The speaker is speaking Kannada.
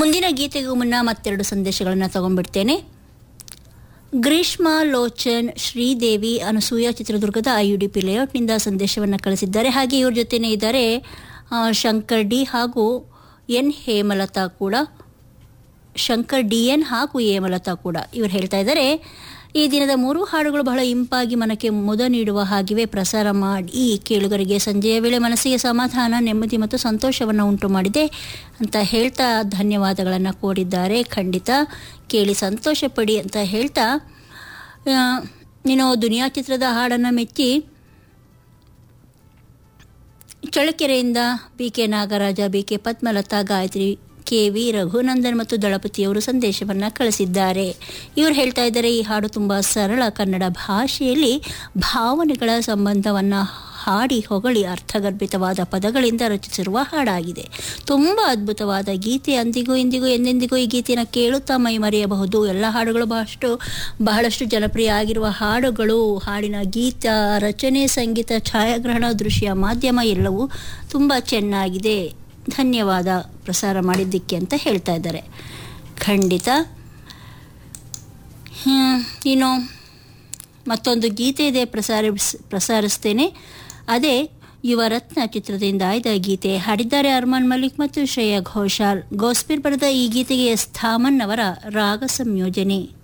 ಮುಂದಿನ ಗೀತೆಗೂ ಮುನ್ನ ಮತ್ತೆರಡು ಸಂದೇಶಗಳನ್ನು ತಗೊಂಡ್ಬಿಡ್ತೇನೆ ಗ್ರೀಷ್ಮ ಲೋಚನ್ ಶ್ರೀದೇವಿ ಅನಸೂಯ ಚಿತ್ರದುರ್ಗದ ಐ ಯು ಡಿ ಪಿ ಲೇಔಟ್ನಿಂದ ಸಂದೇಶವನ್ನು ಕಳಿಸಿದ್ದಾರೆ ಹಾಗೆ ಇವ್ರ ಜೊತೆನೇ ಇದ್ದಾರೆ ಆ, ಶಂಕರ್ ಡಿ ಹಾಗೂ ಎನ್ ಹೇಮಲತಾ ಕೂಡ ಶಂಕರ್ ಡಿ ಎನ್ ಹಾಗೂ ಹೇಮಲತಾ ಕೂಡ ಇವರು ಹೇಳ್ತಾ ಇದ್ದಾರೆ ಈ ದಿನದ ಮೂರು ಹಾಡುಗಳು ಬಹಳ ಇಂಪಾಗಿ ಮನಕ್ಕೆ ಮುದ ನೀಡುವ ಹಾಗಿವೆ ಪ್ರಸಾರ ಮಾಡಿ ಕೇಳುಗರಿಗೆ ಸಂಜೆಯ ವೇಳೆ ಮನಸ್ಸಿಗೆ ಸಮಾಧಾನ ನೆಮ್ಮದಿ ಮತ್ತು ಸಂತೋಷವನ್ನು ಉಂಟು ಮಾಡಿದೆ ಅಂತ ಹೇಳ್ತಾ ಧನ್ಯವಾದಗಳನ್ನು ಕೋರಿದ್ದಾರೆ ಖಂಡಿತ ಕೇಳಿ ಸಂತೋಷ ಪಡಿ ಅಂತ ಹೇಳ್ತಾ ಆ, ನೀನು ದುನಿಯಾ ಚಿತ್ರದ ಹಾಡನ್ನು ಮೆಚ್ಚಿ ಚಳ್ಳಕೆರೆಯಿಂದ B K Nagaraja B K Padmalatha Gayathri K V Raghunandan ಮತ್ತು ದಳಪತಿಯವರು ಸಂದೇಶವನ್ನು ಕಳಿಸಿದ್ದಾರೆ ಇವರು ಹೇಳ್ತಾ ಇದ್ದಾರೆ ಈ ಹಾಡು ತುಂಬ ಸರಳ ಕನ್ನಡ ಭಾಷೆಯಲ್ಲಿ ಭಾವನೆಗಳ ಸಂಬಂಧವನ್ನು ಹಾಡಿ ಹೊಗಳಿ ಅರ್ಥಗರ್ಭಿತವಾದ ಪದಗಳಿಂದ ರಚಿಸಿರುವ ಹಾಡಾಗಿದೆ ತುಂಬ ಅದ್ಭುತವಾದ ಗೀತೆ ಅಂದಿಗೂ ಇಂದಿಗೂ ಎಂದೆಂದಿಗೂ ಈ ಗೀತೆಯನ್ನು ಕೇಳುತ್ತಾ ಮೈ ಮರೆಯಬಹುದು ಎಲ್ಲ ಹಾಡುಗಳು ಬಹಳಷ್ಟು ಬಹಳಷ್ಟು ಜನಪ್ರಿಯ ಆಗಿರುವ ಹಾಡುಗಳು ಹಾಡಿನ ಗೀತ ರಚನೆ ಸಂಗೀತ ಛಾಯಾಗ್ರಹಣ ದೃಶ್ಯ ಮಾಧ್ಯಮ ಎಲ್ಲವೂ ತುಂಬ ಚೆನ್ನಾಗಿದೆ ಧನ್ಯವಾದ ಪ್ರಸಾರ ಮಾಡಿದ್ದಕ್ಕೆ ಅಂತ ಹೇಳ್ತಾ ಇದ್ದಾರೆ ಖಂಡಿತ ಹ್ಮ್, ಇನ್ನು ಮತ್ತೊಂದು ಗೀತೆ ಇದೆ ಪ್ರಸಾರಿಸ್ ಪ್ರಸಾರಿಸ್ತೇನೆ ಅದೇ ಯುವರತ್ನ ಚಿತ್ರದಿಂದ ಆಯ್ದ ಗೀತೆ ಹಾಡಿದ್ದಾರೆ ಅರ್ಮಾನ್ ಮಲಿಕ್ ಮತ್ತು ಶ್ರೇಯಾ ಘೋಷಾಲ್ ಗೋಸ್ಪೀರ್ ಬರೆದ ಈ ಗೀತೆಗೆ ಎಸ್ ಥಾಮನ್ ಅವರ ರಾಗ ಸಂಯೋಜನೆ